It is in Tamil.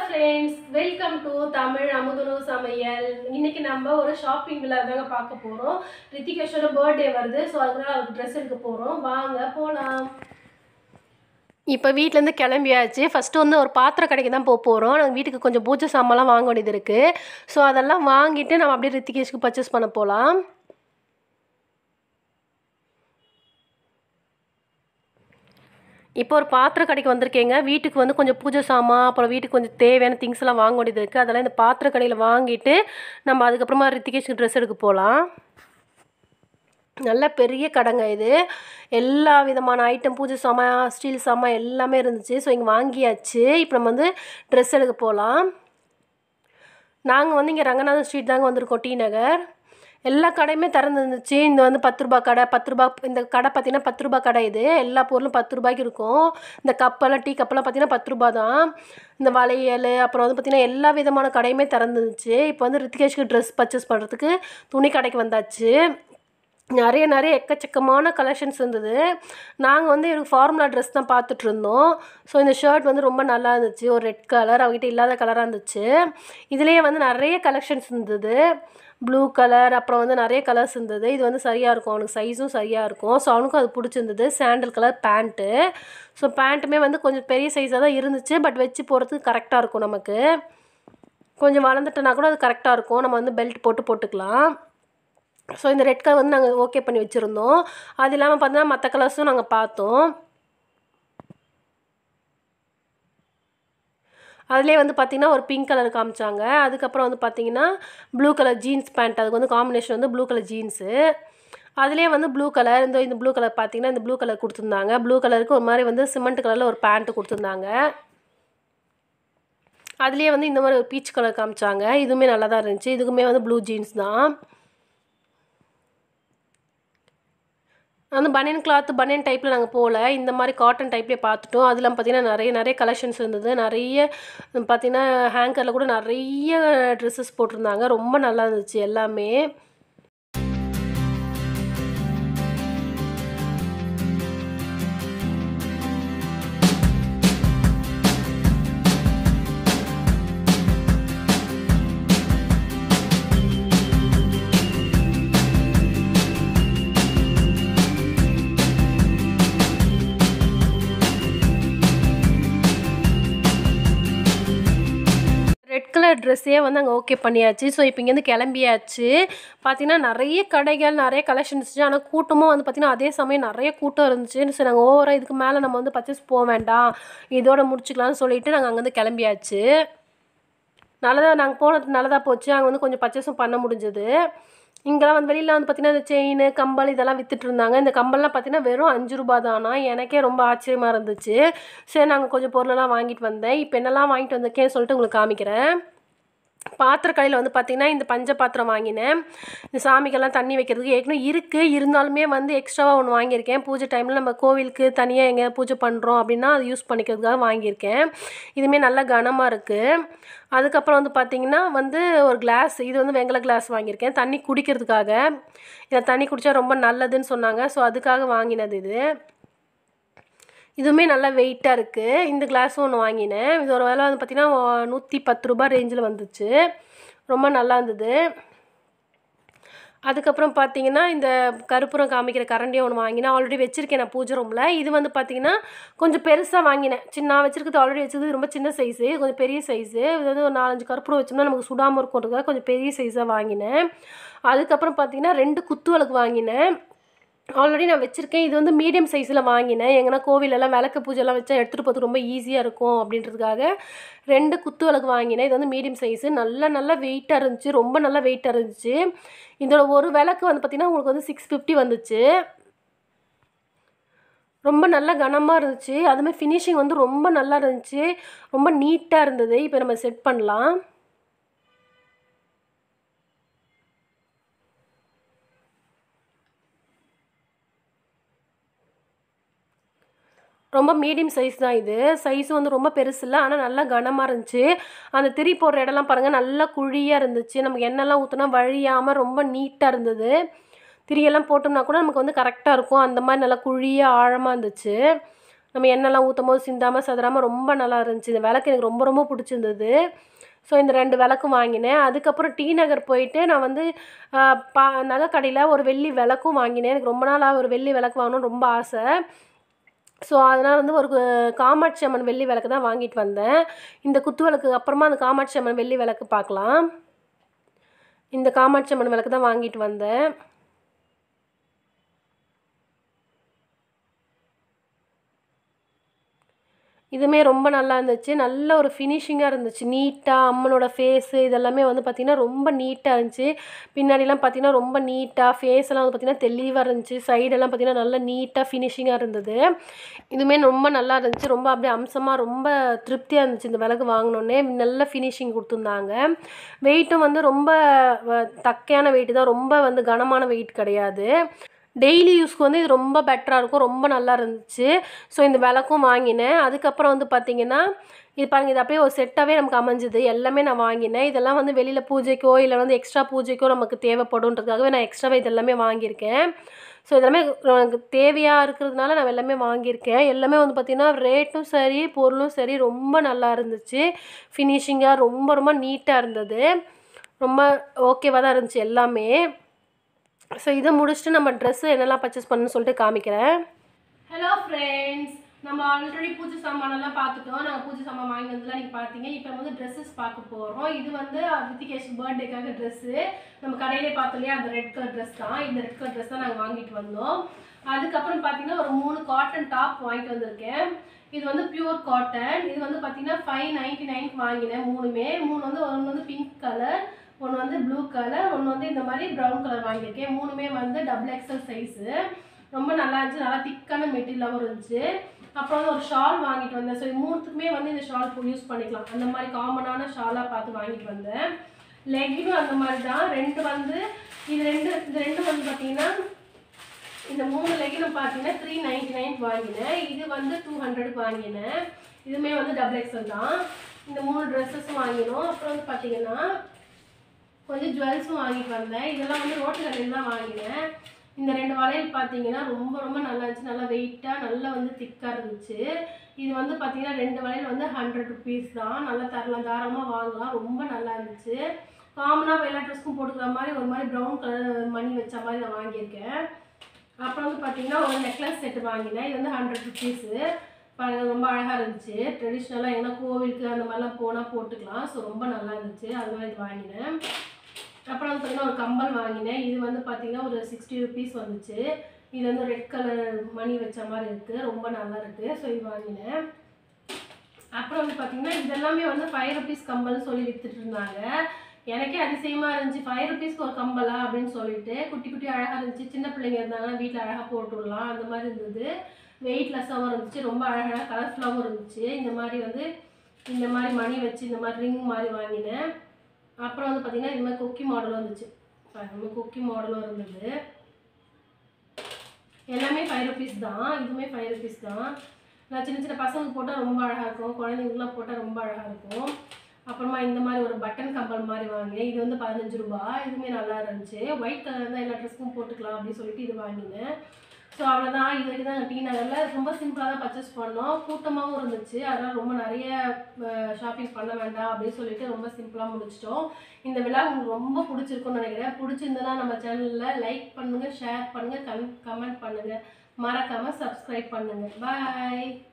ஃப்ரெண்ட்ஸ் வெல்கம் டு தமிழ் அமுதுணு சமையல் இன்னைக்கு நம்ம ஒரு ஷாப்பிங் தாங்க பார்க்க போகிறோம் ரித்திகேஷோட பர்த்டே வருது ஸோ அதனால அவருக்கு ட்ரெஸ் எடுக்க போகிறோம் வாங்க போகலாம் இப்போ வீட்டிலேருந்து கிளம்பியாச்சு ஃபஸ்ட்டு வந்து ஒரு பாத்திர கடைக்கு தான் போக போகிறோம் நாங்கள் வீட்டுக்கு கொஞ்சம் பூஜை சாமான்லாம் வாங்க வேண்டியது இருக்குது ஸோ அதெல்லாம் வாங்கிட்டு நம்ம அப்படியே ரித்திகேஷ்க்கு பர்ச்சேஸ் பண்ண போகலாம் இப்போ ஒரு பாத்திர கடைக்கு வந்திருக்கேங்க வீட்டுக்கு வந்து கொஞ்சம் பூஜை சாமான் அப்புறம் வீட்டுக்கு கொஞ்சம் தேவையான திங்ஸ் எல்லாம் வாங்க வேண்டியது இருக்குது அதெல்லாம் இந்த பாத்திர கடையில் வாங்கிட்டு நம்ம அதுக்கப்புறமா ரித்திகேஷ்க்கு ட்ரெஸ் எடுக்க போகலாம் நல்ல பெரிய கடைங்க இது எல்லா விதமான ஐட்டம் பூஜை சாமான் ஸ்டீல் சாமான் எல்லாமே இருந்துச்சு ஸோ இங்கே வாங்கியாச்சு இப்போ நம்ம வந்து ட்ரெஸ் எடுக்க போகலாம் நாங்கள் வந்து இங்கே ரங்கநாதன் ஸ்ட்ரீட் தாங்க வந்திருக்கோம் டி நகர் எல்லா கடையுமே திறந்து இருந்துச்சு இந்த வந்து பத்து ரூபா கடை பத்து ரூபா இந்த கடை பார்த்தீங்கன்னா பத்து ரூபா கடை இது எல்லா பொருளும் பத்து ரூபாய்க்கு இருக்கும் இந்த கப்பெல்லாம் டீ கப்பெல்லாம் பார்த்தீங்கன்னா பத்து ரூபா தான் இந்த வளையல் அப்புறம் வந்து பார்த்திங்கன்னா எல்லா விதமான கடையுமே திறந்துருந்துச்சு இப்போ வந்து ரித்திகேஷ்க்கு ட்ரெஸ் பர்ச்சேஸ் பண்ணுறதுக்கு துணி கடைக்கு வந்தாச்சு நிறைய நிறைய எக்கச்சக்கமான கலெக்ஷன்ஸ் இருந்தது நாங்கள் வந்து எனக்கு ஃபார்முலா ட்ரெஸ் தான் பார்த்துட்டு இருந்தோம் ஸோ இந்த ஷர்ட் வந்து ரொம்ப நல்லா இருந்துச்சு ஒரு ரெட் கலர் அவங்ககிட்ட இல்லாத கலராக இருந்துச்சு இதுலேயே வந்து நிறைய கலெக்ஷன்ஸ் இருந்தது ப்ளூ கலர் அப்புறம் வந்து நிறைய கலர்ஸ் இருந்தது இது வந்து சரியாக இருக்கும் அவனுக்கு சைஸும் சரியாக இருக்கும் ஸோ அவனுக்கும் அது பிடிச்சிருந்தது சாண்டல் கலர் பேண்ட்டு ஸோ பேண்ட்டுமே வந்து கொஞ்சம் பெரிய சைஸாக தான் இருந்துச்சு பட் வச்சு போகிறதுக்கு கரெக்டாக இருக்கும் நமக்கு கொஞ்சம் வளர்ந்துட்டனா கூட அது கரெக்டாக இருக்கும் நம்ம வந்து பெல்ட் போட்டு போட்டுக்கலாம் ஸோ இந்த ரெட் கலர் வந்து நாங்கள் ஓகே பண்ணி வச்சுருந்தோம் அது இல்லாமல் பார்த்தீங்கன்னா மற்ற கலர்ஸும் நாங்கள் பார்த்தோம் அதிலே வந்து பார்த்திங்கன்னா ஒரு பிங்க் கலர் காமிச்சாங்க அதுக்கப்புறம் வந்து பார்த்திங்கன்னா ப்ளூ கலர் ஜீன்ஸ் பேண்ட் அதுக்கு வந்து காம்பினேஷன் வந்து ப்ளூ கலர் ஜீன்ஸு அதுலேயே வந்து ப்ளூ கலர் இந்த இந்த ப்ளூ கலர் பார்த்தீங்கன்னா இந்த ப்ளூ கலர் கொடுத்துருந்தாங்க ப்ளூ கலருக்கு ஒரு மாதிரி வந்து சிமெண்ட் கலரில் ஒரு பேண்ட்டு கொடுத்துருந்தாங்க அதுலேயே வந்து இந்த மாதிரி ஒரு பீச் கலர் காமிச்சாங்க இதுவுமே நல்லா தான் இருந்துச்சு இதுக்குமே வந்து ப்ளூ ஜீன்ஸ் தான் அந்த பனியன் கிளாத் பனியன் டைப்பில் நாங்கள் போகல இந்த மாதிரி காட்டன் டைப்லேயே பார்த்துட்டோம் அதெல்லாம் பார்த்திங்கன்னா நிறைய நிறைய கலெக்ஷன்ஸ் இருந்தது நிறைய பார்த்திங்கன்னா ஹேங்கரில் கூட நிறைய ட்ரெஸ்ஸஸ் போட்டிருந்தாங்க ரொம்ப நல்லா இருந்துச்சு எல்லாமே ரெட் கலர் ட்ரெஸ்ஸே வந்து அங்கே ஓகே பண்ணியாச்சு ஸோ இப்போ இங்கேருந்து கிளம்பியாச்சு பார்த்தீங்கன்னா நிறைய கடைகள் நிறைய கலெக்ஷன்ஸ் இருந்துச்சு ஆனால் கூட்டமும் வந்து பார்த்திங்கன்னா அதே சமயம் நிறைய கூட்டம் இருந்துச்சு சரி நாங்கள் ஓவராக இதுக்கு மேலே நம்ம வந்து பர்ச்சேஸ் போக வேண்டாம் இதோட முடிச்சுக்கலாம்னு சொல்லிட்டு நாங்கள் அங்கேருந்து கிளம்பியாச்சு நல்லதாக நாங்கள் போனது நல்லதாக போச்சு அங்கே வந்து கொஞ்சம் பர்ச்சேஸும் பண்ண முடிஞ்சது இங்கெல்லாம் வந்து வெளியில் வந்து பார்த்திங்கன்னா இந்த செயின் கம்பல் இதெல்லாம் வித்துட்டு இருந்தாங்க இந்த கம்பல்லாம் பார்த்திங்கன்னா வெறும் அஞ்சு ரூபா தானா எனக்கே ரொம்ப ஆச்சரியமாக இருந்துச்சு சரி நாங்கள் கொஞ்சம் பொருளெல்லாம் வாங்கிட்டு வந்தேன் இப்போ என்னெல்லாம் வாங்கிட்டு வந்திருக்கேன்னு சொல்லிட்டு உங்களுக்கு காமிக்கிறேன் பாத்திர கடையில் வந்து பார்த்திங்கன்னா இந்த பஞ்ச பாத்திரம் வாங்கினேன் இந்த சாமிக்கெல்லாம் தண்ணி வைக்கிறதுக்கு ஏற்கனவே இருக்குது இருந்தாலுமே வந்து எக்ஸ்ட்ராவாக ஒன்று வாங்கியிருக்கேன் பூஜை டைமில் நம்ம கோவிலுக்கு தனியாக எங்கே பூஜை பண்ணுறோம் அப்படின்னா அது யூஸ் பண்ணிக்கிறதுக்காக வாங்கியிருக்கேன் இதுவுமே நல்லா கனமாக இருக்குது அதுக்கப்புறம் வந்து பார்த்திங்கன்னா வந்து ஒரு கிளாஸ் இது வந்து வெங்கல கிளாஸ் வாங்கியிருக்கேன் தண்ணி குடிக்கிறதுக்காக இதை தண்ணி குடித்தா ரொம்ப நல்லதுன்னு சொன்னாங்க ஸோ அதுக்காக வாங்கினது இது இதுவுமே நல்லா வெயிட்டாக இருக்குது இந்த கிளாஸும் ஒன்று வாங்கினேன் இதோட விலை வந்து பார்த்திங்கன்னா நூற்றி பத்து ரூபா ரேஞ்சில் வந்துச்சு ரொம்ப நல்லா இருந்தது அதுக்கப்புறம் பார்த்தீங்கன்னா இந்த கருப்புரம் காமிக்கிற கரண்டியை ஒன்று வாங்கினேன் ஆல்ரெடி வச்சுருக்கேன் நான் பூஜை ரூமில் இது வந்து பார்த்திங்கன்னா கொஞ்சம் பெருசாக வாங்கினேன் சின்ன நான் வச்சுருக்கிறது ஆல்ரெடி வச்சது ரொம்ப சின்ன சைஸு கொஞ்சம் பெரிய சைஸு இது வந்து ஒரு நாலஞ்சு கருப்புரம் வச்சோம்னா நமக்கு சுடாமல் இருக்கும்ன்றதுக்காக கொஞ்சம் பெரிய சைஸாக வாங்கினேன் அதுக்கப்புறம் பார்த்திங்கன்னா ரெண்டு குத்து விளக்கு வாங்கினேன் ஆல்ரெடி நான் வச்சுருக்கேன் இது வந்து மீடியம் சைஸில் வாங்கினேன் எங்கன்னா கோவிலெல்லாம் விளக்கு பூஜைலாம் வச்சா எடுத்துகிட்டு போகிறதுக்கு ரொம்ப ஈஸியாக இருக்கும் அப்படின்றதுக்காக ரெண்டு குத்து விளக்கு வாங்கினேன் இது வந்து மீடியம் சைஸு நல்லா நல்லா வெயிட்டாக இருந்துச்சு ரொம்ப நல்லா வெயிட்டாக இருந்துச்சு இதோட ஒரு விளக்கு வந்து பார்த்திங்கன்னா உங்களுக்கு வந்து சிக்ஸ் ஃபிஃப்டி வந்துச்சு ரொம்ப நல்லா கனமாக இருந்துச்சு அதுமாதிரி ஃபினிஷிங் வந்து ரொம்ப நல்லா இருந்துச்சு ரொம்ப நீட்டாக இருந்தது இப்போ நம்ம செட் பண்ணலாம் ரொம்ப மீடியம் சைஸ் தான் இது சைஸும் வந்து ரொம்ப பெருசு இல்லை ஆனால் நல்லா கனமாக இருந்துச்சு அந்த திரி போடுற இடம்லாம் பாருங்கள் நல்லா குழியாக இருந்துச்சு நமக்கு எண்ணெய்லாம் ஊற்றினா வழியாமல் ரொம்ப நீட்டாக இருந்தது திரியெல்லாம் போட்டோம்னா கூட நமக்கு வந்து கரெக்டாக இருக்கும் அந்த மாதிரி நல்லா குழியாக ஆழமாக இருந்துச்சு நம்ம எண்ணெய்லாம் ஊற்றும் போது சிந்தாமல் சதுராமல் ரொம்ப நல்லா இருந்துச்சு இந்த விளக்கு எனக்கு ரொம்ப ரொம்ப பிடிச்சிருந்தது ஸோ இந்த ரெண்டு விளக்கும் வாங்கினேன் அதுக்கப்புறம் டி நகர் போயிட்டு நான் வந்து ஆஹ், பா நகை கடையில் ஒரு வெள்ளி விளக்கும் வாங்கினேன் எனக்கு ரொம்ப நாளாக ஒரு வெள்ளி விளக்கு வாங்கணும்னு ரொம்ப ஆசை ஸோ அதனால் வந்து ஒரு கு- காமாட்சி அம்மன் வெள்ளி விளக்கு தான் வாங்கிட்டு வந்தேன் இந்த குத்து விளக்கு அப்புறமா அந்த காமாட்சி அம்மன் வெள்ளி விளக்கு பார்க்கலாம் இந்த காமாட்சி அம்மன் விளக்கு தான் வாங்கிட்டு வந்தேன் இதுவுமே ரொம்ப நல்லா இருந்துச்சு நல்ல ஒரு ஃபினிஷிங்காக இருந்துச்சு நீட்டாக அம்மனோட ஃபேஸு இதெல்லாமே வந்து பார்த்திங்கன்னா ரொம்ப நீட்டாக இருந்துச்சு பின்னாடிலாம் பார்த்திங்கன்னா ரொம்ப நீட்டாக ஃபேஸ் எல்லாம் வந்து பார்த்திங்கன்னா தெளிவாக இருந்துச்சு சைடெல்லாம் பார்த்திங்கன்னா நல்லா நீட்டாக ஃபினிஷிங்காக இருந்தது இதுவுமே ரொம்ப நல்லா இருந்துச்சு ரொம்ப அப்படியே அம்சமாக ரொம்ப திருப்தியாக இருந்துச்சு இந்த விளக்கு வாங்கினோன்னே நல்ல ஃபினிஷிங் கொடுத்துருந்தாங்க வெயிட்டும் வந்து ரொம்ப வ- தக்கையான வெயிட் தான் ரொம்ப வந்து கனமான வெயிட் கிடையாது டெய்லி யூஸ்க்கு வந்து இது ரொம்ப பெட்டராக இருக்கும் ரொம்ப நல்லா இருந்துச்சு ஸோ இந்த விளக்கும் வாங்கினேன் அதுக்கப்புறம் வந்து பார்த்தீங்கன்னா இது பாருங்கள் இது அப்படியே ஒரு செட்டாகவே நமக்கு அமைஞ்சுது எல்லாமே நான் வாங்கினேன் இதெல்லாம் வந்து வெளியில் பூஜைக்கோ இல்லை வந்து எக்ஸ்ட்ரா பூஜைக்கோ நமக்கு தேவைப்படுன்றதுக்காகவே நான் எக்ஸ்ட்ராவே இது எல்லாமே வாங்கியிருக்கேன் ஸோ இதெல்லாமே எனக்கு தேவையாக இருக்கிறதுனால நான் எல்லாமே வாங்கியிருக்கேன் எல்லாமே வந்து பார்த்திங்கன்னா ரேட்டும் சரி பொருளும் சரி ரொம்ப நல்லா இருந்துச்சு ஃபினிஷிங்காக ரொம்ப ரொம்ப நீட்டாக இருந்தது ரொம்ப ஓகேவாக தான் இருந்துச்சு எல்லாமே ஸோ இதை முடிச்சுட்டு நம்ம ட்ரெஸ்ஸு என்னெல்லாம் பர்ச்சேஸ் பண்ணணும்னு சொல்லிட்டு காமிக்கிறேன் ஹலோ ஃப்ரெண்ட்ஸ் நம்ம ஆல்ரெடி பூஜை சாமானெல்லாம் பார்த்துட்டோம் நாங்கள் பூஜை சாமான் வாங்கி வந்ததுலாம் நீங்கள் பார்த்தீங்க இப்போ வந்து ட்ரெஸ்ஸஸ் பார்க்க போகிறோம் இது வந்து ரித்திகேஷ் பர்த்டேக்காக ட்ரெஸ்ஸு நம்ம கடையிலே பார்த்தோம் இல்லையா அந்த ரெட் கலர் ட்ரெஸ் தான் இந்த ரெட் கலர் ட்ரெஸ் தான் நாங்கள் வாங்கிட்டு வந்தோம் அதுக்கப்புறம் பார்த்தீங்கன்னா ஒரு மூணு காட்டன் டாப் வாங்கிட்டு வந்திருக்கேன் இது வந்து பியூர் காட்டன் இது வந்து பார்த்தீங்கன்னா ஃபைவ் நைன்ட்டி நைன்க்கு வாங்கினேன் மூணுமே மூணு வந்து ஒன்று வந்து பிங்க் கலர் ஒன்று வந்து ப்ளூ கலர் ஒன்று வந்து இந்த மாதிரி ப்ரௌன் கலர் வாங்கியிருக்கேன் மூணுமே வந்து டபுள் எக்ஸல் சைஸு ரொம்ப நல்லா இருந்துச்சு நல்லா திக்கான மெட்டீரியலாகவும் இருந்துச்சு அப்புறம் வந்து ஒரு ஷால் வாங்கிட்டு வந்தேன் ஸோ இது மூணுத்துக்குமே வந்து இந்த ஷால் யூஸ் பண்ணிக்கலாம் அந்த மாதிரி காமனான ஷாலாக பார்த்து வாங்கிட்டு வந்தேன் லெகினும் அந்த மாதிரி தான் ரெண்டு வந்து இது ரெண்டு இது ரெண்டு வந்து பார்த்தீங்கன்னா இந்த மூணு லெகினும் பார்த்தீங்கன்னா த்ரீ நைன்டி நைன் வாங்கினேன் இது வந்து டூ ஹண்ட்ரடுக்கு வாங்கினேன் இதுவுமே வந்து டபுள் எக்ஸல் தான் இந்த மூணு ட்ரெஸ்ஸஸும் வாங்கினோம் அப்புறம் வந்து பார்த்தீங்கன்னா கொஞ்சம் ஜுவல்ஸும் வாங்கிட்டு வந்தேன் இதெல்லாம் வந்து ரோட்டு கடையில் தான் வாங்கினேன் இந்த ரெண்டு வளையல் பார்த்தீங்கன்னா ரொம்ப ரொம்ப நல்லா இருந்துச்சு நல்லா வெயிட்டாக நல்லா வந்து திக்காக இருந்துச்சு இது வந்து பார்த்தீங்கன்னா ரெண்டு வளையல் வந்து ஹண்ட்ரட் ருபீஸ் தான் நல்லா தரலாம் தாராளமாக வாங்கலாம் ரொம்ப நல்லா இருந்துச்சு காமனாக எல்லா ட்ரெஸ்க்கும் போட்டுக்கிற மாதிரி ஒரு மாதிரி ப்ரௌன் கலர் மணி வச்ச மாதிரி நான் வாங்கியிருக்கேன் அப்புறம் வந்து பார்த்தீங்கன்னா ஒரு நெக்லஸ் செட் வாங்கினேன் இது வந்து ஹண்ட்ரட் ருபீஸு பாருங்க ரொம்ப அழகாக இருந்துச்சு ட்ரெடிஷ்னலாக எங்கன்னா கோவிலுக்கு அந்த மாதிரிலாம் போனால் போட்டுக்கலாம் ஸோ ரொம்ப நல்லா இருந்துச்சு அது மாதிரி இது வாங்கினேன் அப்புறம் வந்து பார்த்தீங்கன்னா ஒரு கம்பல் வாங்கினேன் இது வந்து பார்த்தீங்கன்னா ஒரு சிக்ஸ்டி ருபீஸ் வந்துச்சு இது வந்து ரெட் கலர் மணி வச்ச மாதிரி இருக்குது ரொம்ப நல்லா இருக்குது ஸோ இது வாங்கினேன் அப்புறம் வந்து பார்த்தீங்கன்னா இதெல்லாமே வந்து ஃபைவ் ருபீஸ் கம்பல்னு சொல்லி வித்துட்டு இருந்தாங்க எனக்கே அதிசயமாக இருந்துச்சு ஃபைவ் ருபீஸ்க்கு ஒரு கம்பலா அப்படின்னு சொல்லிட்டு குட்டி குட்டி அழகாக இருந்துச்சு சின்ன பிள்ளைங்க இருந்தாங்கன்னா வீட்டில் அழகாக போட்டு விடலாம் அந்த மாதிரி இருந்தது வெயிட்லெஸ்ஸாகவும் இருந்துச்சு ரொம்ப அழகாக கலர்ஃபுல்லாகவும் இருந்துச்சு இந்த மாதிரி வந்து இந்த மாதிரி மணி வச்சு இந்த மாதிரி ரிங் மாதிரி வாங்கினேன் அப்புறம் வந்து பார்த்தீங்கன்னா இந்த மாதிரி கொக்கி மாடலும் இருந்துச்சு பாருங்க, இந்த மாதிரி கொக்கி மாடலும் இருந்தது எல்லாமே ஃபைவ் ருபீஸ் தான் இதுவுமே ஃபைவ் ருபீஸ் தான் நான் சின்ன சின்ன பசங்களுக்கு போட்டால் ரொம்ப அழகாக இருக்கும் குழந்தைங்களுக்குலாம் போட்டால் ரொம்ப அழகாக இருக்கும் அப்புறமா இந்த மாதிரி ஒரு பட்டன் கம்பல் மாதிரி வாங்கினேன் இது வந்து பதினஞ்சு ரூபாய் இதுவுமே நல்லா இருந்துச்சு ஒயிட் கலர் தான் எல்லா ட்ரெஸ்க்கும் போட்டுக்கலாம் அப்படின்னு சொல்லிட்டு இது வாங்கினேன் ஸோ அவ்வளோதான் இது வரைக்கும் தான் டி நகரில் ரொம்ப சிம்பிளாக தான் பர்ச்சேஸ் பண்ணோம் கூட்டமாகவும் இருந்துச்சு அதனால் ரொம்ப நிறைய ஷாப்பிங் பண்ண வேண்டாம் அப்படின்னு சொல்லிட்டு ரொம்ப சிம்பிளாக முடிச்சிட்டோம் இந்த விழா உங்களுக்கு ரொம்ப பிடிச்சிருக்கும்னு நினைக்கிறேன் பிடிச்சிருந்ததுன்னா நம்ம சேனலில் லைக் பண்ணுங்கள் ஷேர் பண்ணுங்கள் கமெண்ட் பண்ணுங்கள் மறக்காமல் சப்ஸ்கிரைப் பண்ணுங்கள் பாய்